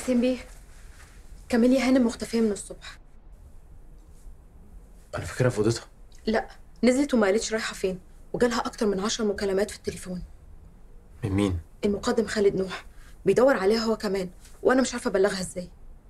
حسين بيه كاميليا هانم مختفيه من الصبح انا فاكرها في اوضتها لا نزلت وما قالتش رايحه فين وجالها اكتر من عشر مكالمات في التليفون من مين المقدم خالد نوح بيدور عليها هو كمان وانا مش عارفه ابلغها ازاي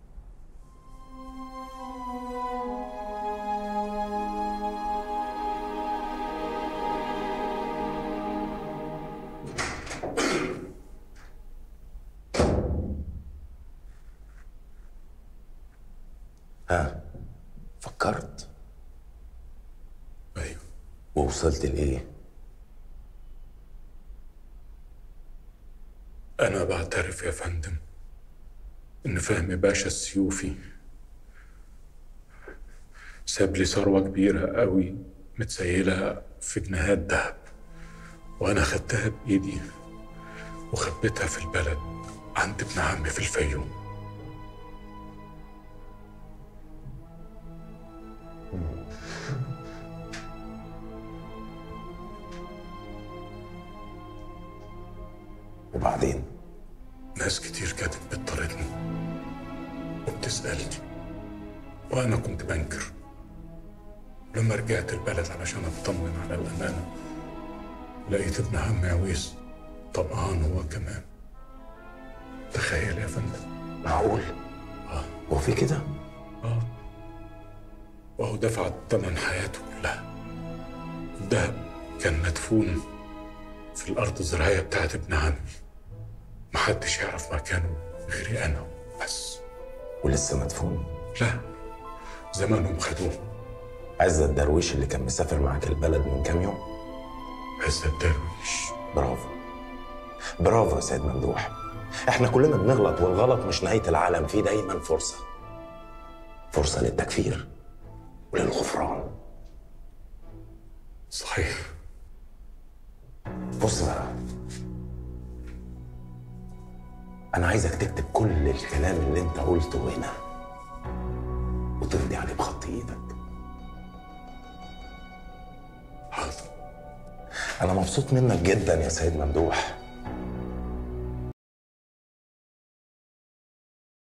ها فكرت ايوه ووصلت لايه انا بعترف يا فندم ان فهمي باشا السيوفي ساب لي ثروه كبيره قوي متسيله في جنيهات دهب وانا خدتها بايدي وخبيتها في البلد عند ابن عمي في الفيوم وبعدين ناس كتير كانت بتطاردني وبتسألني وأنا كنت بنكر لما رجعت البلد علشان أطمن على الأمانة لقيت ابن عمي عويس طمعان هو كمان تخيل يا فندم معقول آه هو في كده آه وهو دفع تمن حياته كلها الدهب كان مدفون في الأرض الزراعية بتاعت ابن عمي محدش يعرف مكانه غيري أنا بس ولسه مدفون لا زمانهم خدوه عزة الدرويش اللي كان مسافر معاك البلد من كام يوم عز الدرويش برافو برافو يا سيد ممدوح احنا كلنا بنغلط والغلط مش نهاية العالم في دايما فرصة فرصة للتكفير وللغفران صحيح بص بقى أنا عايزك تكتب كل الكلام اللي أنت قلته هنا وتمضي عليه بخط إيدك حاضر أنا مبسوط منك جدا يا سيد ممدوح